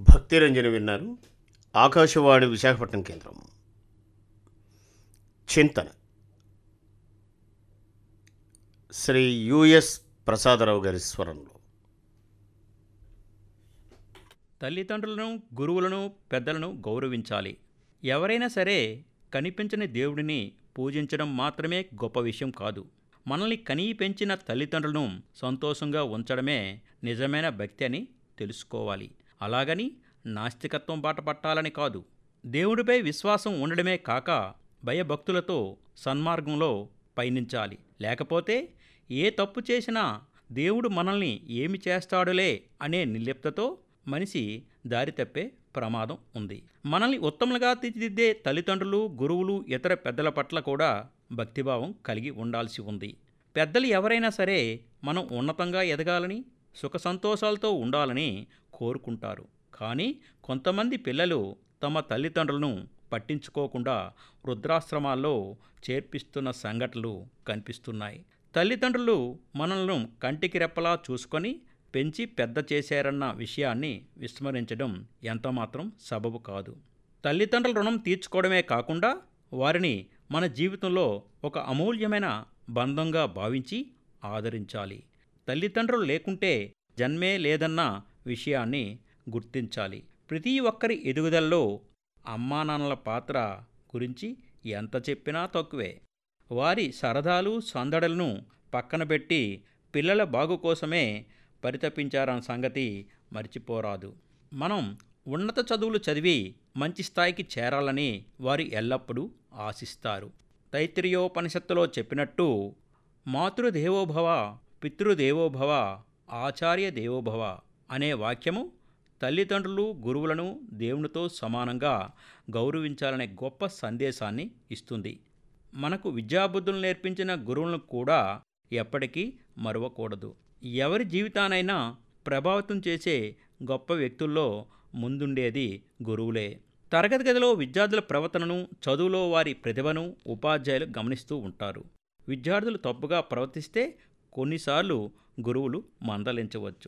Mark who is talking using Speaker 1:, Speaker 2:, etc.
Speaker 1: భక్తి రంజని విన్నారు ఆకాశవాణి విశాఖపట్నం కేంద్రం చింతన శ్రీ యుఎస్ ప్రసాదరావు గారి స్వరంలో
Speaker 2: తల్లిదండ్రులను గురువులను పెద్దలను గౌరవించాలి ఎవరైనా సరే కనిపించని దేవుడిని పూజించడం మాత్రమే గొప్ప విషయం కాదు మనల్ని కనీ పెంచిన తల్లిదండ్రులను సంతోషంగా ఉంచడమే నిజమైన భక్తి అని తెలుసుకోవాలి అలాగని నాస్తికత్వం బాట పట్టాలని కాదు దేవుడిపై విశ్వాసం ఉండడమే కాక భయభక్తులతో సన్మార్గంలో పయనించాలి లేకపోతే ఏ తప్పు చేసినా దేవుడు మనల్ని ఏమి చేస్తాడులే అనే నిర్లిప్తతో మనిషి దారి తప్పే ప్రమాదం ఉంది మనల్ని ఉత్తములుగా తీర్చిదిద్దే తల్లిదండ్రులు గురువులు ఇతర పెద్దల పట్ల కూడా భక్తిభావం కలిగి ఉండాల్సి ఉంది పెద్దలు ఎవరైనా సరే మనం ఉన్నతంగా ఎదగాలని సుఖ సంతోషాలతో ఉండాలని కోరుకుంటారు కానీ కొంతమంది పిల్లలు తమ తల్లిదండ్రులను పట్టించుకోకుండా వృద్ధాశ్రమాల్లో చేర్పిస్తున్న సంఘటనలు కనిపిస్తున్నాయి తల్లిదండ్రులు మనల్ని కంటికి రెప్పలా చూసుకొని పెంచి పెద్ద చేశారన్న విషయాన్ని విస్మరించడం ఎంతమాత్రం సబబు కాదు తల్లిదండ్రుల రుణం తీర్చుకోవడమే కాకుండా వారిని మన జీవితంలో ఒక అమూల్యమైన బంధంగా భావించి ఆదరించాలి తల్లిదండ్రులు లేకుంటే జన్మే లేదన్న విషయాన్ని గుర్తించాలి ప్రతి ఒక్కరి ఎదుగుదలలో అమ్మా నాన్నల పాత్ర గురించి ఎంత చెప్పినా తక్కువే వారి సరదాలు సందడులను పక్కన పెట్టి పిల్లల బాగు కోసమే పరితపించారన్న సంగతి మర్చిపోరాదు మనం ఉన్నత చదువులు చదివి మంచి స్థాయికి చేరాలని వారు ఎల్లప్పుడూ ఆశిస్తారు తైత్రియోపనిషత్తులో చెప్పినట్టు మాతృదేవోభవ పితృదేవోభవ ఆచార్య దేవోభవ అనే వాక్యము తల్లిదండ్రులు గురువులను దేవునితో సమానంగా గౌరవించాలనే గొప్ప సందేశాన్ని ఇస్తుంది మనకు విద్యాబుద్ధులు నేర్పించిన గురువులను కూడా ఎప్పటికీ మరవకూడదు ఎవరి జీవితానైనా ప్రభావితం చేసే గొప్ప వ్యక్తుల్లో ముందుండేది గురువులే తరగతి గదిలో విద్యార్థుల ప్రవర్తనను చదువులో వారి ప్రతిభను ఉపాధ్యాయులు గమనిస్తూ ఉంటారు విద్యార్థులు తప్పుగా ప్రవర్తిస్తే కొన్నిసార్లు గురువులు మందలించవచ్చు